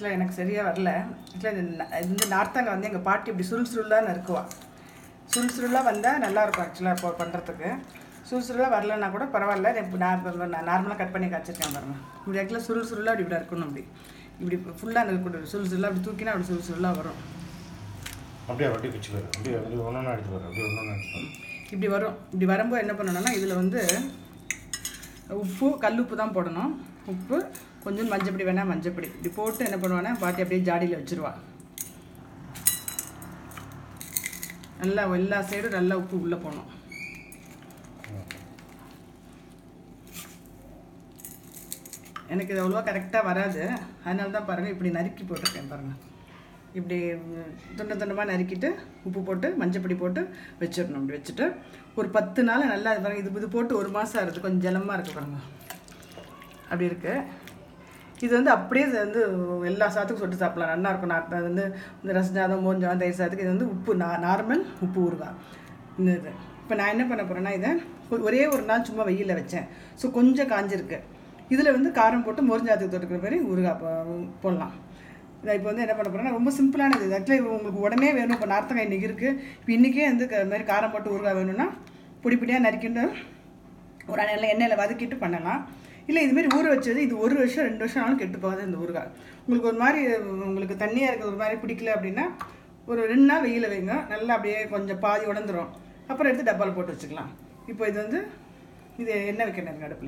ஆக்சுவலாக எனக்கு சரியாக வரல ஆக்சுவலாக இந்த ந- இது வந்து நார்த்தங்காய் வந்து எங்கள் பாட்டி இப்படி சுருள் சுருளாக நறுக்குவா சுருள் சுருளாக வந்தால் நல்லாயிருக்கும் ஆக்சுவலாக இப்போ பண்ணுறதுக்கு சுருள் சுருளாக வரலன்னா கூட பரவாயில்ல இப்போ நான் இப்போ நான் நார்மலாக கட் பண்ணி காய்ச்சிருக்கேன் பாருங்க இப்படி ஆக்சுவலாக சுருள் சுருளாக அப்படி இப்படி இருக்கணும் அப்படி இப்படி ஃபுல்லாக இருக்கக்கூடாது சுருள் சுருளாக அப்படி தூக்கினா அப்படி சுருள் சுருளாக வரும் அப்படியே வட்டி பிச்சு பாரு அப்படியே அப்படியே ஒன்றா எடுத்து பாரு அப்படியே ஒன்றா எடுத்து பாரு இப்படி வரும் இப்படி வரும்போது என்ன பண்ணணும்னா இதில் வந்து உப்பு கல் உப்பு தான் போடணும் உப்பு கொஞ்சம் மஞ்சப்பொடி வேணால் மஞ்சப்பொடி இப்படி போட்டு என்ன பண்ணுவானா பாட்டி அப்படியே ஜாடியில் வச்சுருவா நல்லா எல்லா சைடும் நல்லா உப்பு உள்ளே போகணும் எனக்கு இது அவ்வளோவா கரெக்டாக வராது அதனால தான் பாருங்கள் இப்படி நறுக்கி போட்டிருக்கேன் பாருங்கள் இப்படி ம், துண்ட துண்டமாக நறுக்கிட்டு உப்பு போட்டு மஞ்சப்பொடி போட்டு வச்சிடணும் இப்படி வச்சுட்டு ஒரு பத்து நாள் நல்லா இது பாருங்க இது இது போட்டு ஒரு மாதம் ஆகுது கொஞ்சம் ஜலமாக இருக்குது பாருங்க அப்படி இருக்குது இது வந்து அப்படியே இது வந்து எல்லா சாத்துக்கும் சொட்டு சாப்பிடலாம் நல்லா இருக்கும் நான் அது வந்து இந்த ரசஜாதம் மோஞ்சாதம் தயிர் சாதத்துக்கு இது வந்து உப்பு நா நார்மல் உப்பு ஊறுகாய் இந்த இது இப்போ நான் என்ன பண்ண போகிறேன்னா இதை ஒ- ஒரே ஒரு நாள் சும்மா வெயிலில் வச்சேன் ஸோ கொஞ்சம் காஞ்சிருக்கு இதில் வந்து காரம் போட்டு மோர்ஞ்சாத்துக்கு தொட்டுக்கிற மாதிரி ஊறுகாய் போ- போடலாம் இதை இப்போ வந்து என்ன பண்ண போகிறேன்னா ரொம்ப சிம்பிளானது இது ஆக்சுவலி உங்களுக்கு உடனே வேணும் இப்போ நார்த்தங்காய் இன்றைக்கி இருக்குது இப்போ இன்றைக்கே வந்து க- மாதிரி காரம் போட்டு ஊறுகாய் வேணும்னா பொடி பொடியாக நறுக்கிட்டு ஒரு நல்ல எண்ணெயில் வதக்கிட்டு பண்ணலாம் இல்லை இதுமாரி ஊற வச்சது இது ஒரு வருஷம் ரெண்டு வருஷம் ஆனாலும் கெட்டு போகாது இந்த ஊறுகாய் உங்களுக்கு ஒரு மாதிரி உங்களுக்கு தண்ணியாக இருக்கிற ஒரு மாதிரி பிடிக்கல அப்படின்னா ஒரு ரெண்டு நாள் வெயில வைங்க நல்லா அப்படியே கொஞ்சம் பாதி உடந்துரும் அப்புறம் எடுத்து டப்பாவில் போட்டு வச்சுக்கலாம் இப்போ இது வந்து இது எண்ணெய் வைக்கணும் எனக்கு அடுப்பில்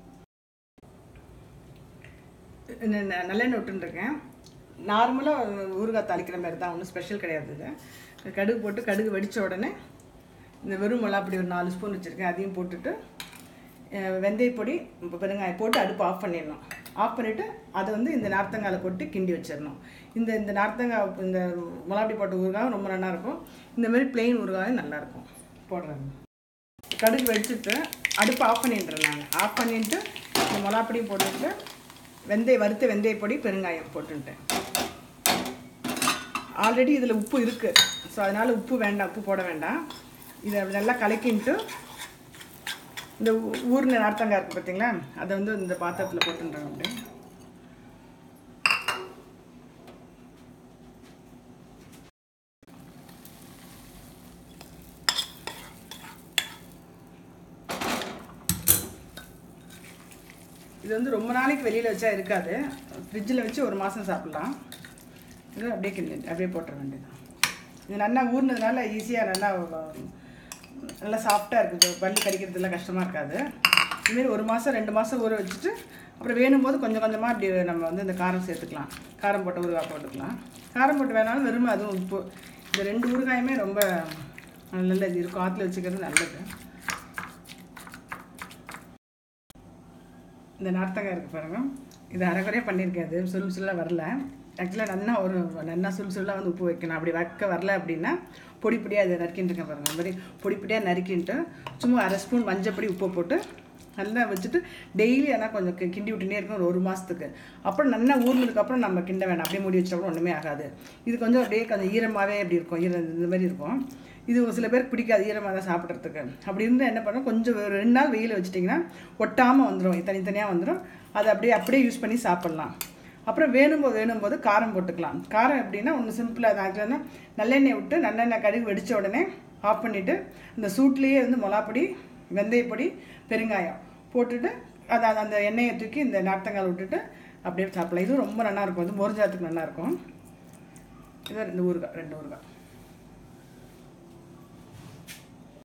ந- ந- நல்லெண்ணெய் விட்டுருக்கேன் நார்மலாக ஊறுகாய் தாளிக்கிற மாதிரி தான் ஒன்றும் ஸ்பெஷல் கிடையாது இது கடுகு போட்டு கடுகு வெடித்த உடனே இந்த வெறும் மிளகா அப்படி ஒரு நாலு ஸ்பூன் வச்சுருக்கேன் அதையும் போட்டுட்டு அஹ், வெந்தயப்பொடி இப்போ பெருங்காயம் போட்டு அடுப்பு ஆஃப் பண்ணிடணும் ஆஃப் பண்ணிவிட்டு அதை வந்து இந்த நார்த்தங்காயில் கொட்டி கிண்டி வச்சிடணும் இந்த இந்த நார்த்தங்காய் இந்த மிளகாப்பொடி போட்ட ஊறுகாய் ரொம்ப நல்லா இருக்கும் இந்த மாதிரி பிளெயின் ஊறுகாயும் நல்லாயிருக்கும் போடுறாங்க கடுகு வெடிச்சிட்டு அடுப்பு ஆஃப் பண்ணிடுறேன் நான் ஆஃப் பண்ணிட்டு இந்த மிளகாப்பொடியும் போட்டுட்டு வெந்தய வறுத்த வெந்தய பொடி பெருங்காயம் போட்டுட்டேன் ஆல்ரெடி இதில் உப்பு இருக்குது ஸோ அதனால் உப்பு வேண்டாம் உப்பு போட வேண்டாம் இதை நல்லா கலக்கின்ட்டு இந்த ஊ- ஊர்ன நார்த்தங்காய் இருக்குது பார்த்தீங்களா அதை வந்து இந்த பாத்திரத்தில் போட்டுன்றேன் அப்படியே இது வந்து ரொம்ப நாளைக்கு வெளியில் வச்சா இருக்காது ஃப்ரிட்ஜில் வச்சு ஒரு மாதம் சாப்பிட்லாம் இது அப்படியே கிண்டி அப்படியே போட்டுற வேண்டியது இது நல்லா ஊறினதுனால ஈஸியாக நல்லா அஹ், நல்லா சாஃப்டாக இருக்குது பல்லு கடிக்கிறதுலாம் கஷ்டமாக இருக்காது இதுமாரி ஒரு மாதம் ரெண்டு மாதம் ஊற வச்சுட்டு அப்புறம் வேணும் போது கொஞ்சம் கொஞ்சமாக அப்படி நம்ம வந்து இந்த காரம் சேர்த்துக்கலாம் காரம் போட்ட ஊறுகாய் போட்டுக்கலாம் காரம் போட்டு வேணாலும் வெறும் அதுவும் உப்பு இந்த ரெண்டு ஊறுகாயுமே ரொம்ப நல்ல இது இருக்கும் ஆற்றுல வச்சுக்கிறது நல்லது இந்த நார்த்தங்காய் இருக்குது பாருங்க இது அரைக்குறையாக பண்ணியிருக்கேன் அது சுருள் சுருளாக வரல ஆக்சுவலாக நல்லா ஒரு நல்லா சுருள் சுருளாக வந்து உப்பு வைக்கணும் அப்படி வைக்க வரல அப்படின்னா பொடி பொடியாக அதை நறுக்கின்னு இருக்கேன் பாருங்க இந்த மாதிரி பொடி பொடியாக நறுக்கின்ட்டு சும்மா அரை ஸ்பூன் மஞ்சப்பொடி உப்பு போட்டு நல்லா வச்சுட்டு டெய்லி ஆனால் கொஞ்சம் கி- கிண்டி விட்டுனே இருக்கும் ஒரு ஒரு மாதத்துக்கு அப்புறம் நல்லா ஊர்னதுக்கப்புறம் நம்ம கிண்ட வேணாம் அப்படியே மூடி வச்சா கூட ஒன்றுமே ஆகாது இது கொஞ்சம் அப்படியே கொஞ்சம் ஈரமாகவே அப்படி இருக்கும் ஈரம் இந்த மாதிரி இருக்கும் இது ஒரு சில பேருக்கு பிடிக்காது ஈரமாக தான் சாப்பிட்றதுக்கு அப்படி இருந்தால் என்ன பண்ணணும் கொஞ்சம் ஒரு ரெண்டு நாள் வெயில் வச்சிட்டிங்கன்னா ஒட்டாமல் வந்துடும் தனித்தனியாக வந்துடும் அதை அப்படியே அப்படியே யூஸ் பண்ணி சாப்பிட்லாம் அப்புறம் வேணும்போது வேணும்போது காரம் போட்டுக்கலாம் காரம் எப்படின்னா ஒன்று சிம்பிளாக தான் ஆக்சுவலாக நல்லெண்ணெய் விட்டு நல்லெண்ணெய் கடுகு வெடித்த உடனே ஆஃப் பண்ணிவிட்டு இந்த சூட்லேயே வந்து மிளகாப்பொடி வெந்தயப்பொடி பெருங்காயம் போட்டுட்டு அதை அதை அந்த எண்ணெயை தூக்கி இந்த நார்த்தங்காய் விட்டுட்டு அப்படியே சாப்பிடலாம் இதுவும் ரொம்ப நல்லா இருக்கும் இது மொரிஞ்சாத்துக்கு நல்லாயிருக்கும் இது இந்த ஊறுகாய் ரெண்டு ஊறுகாய்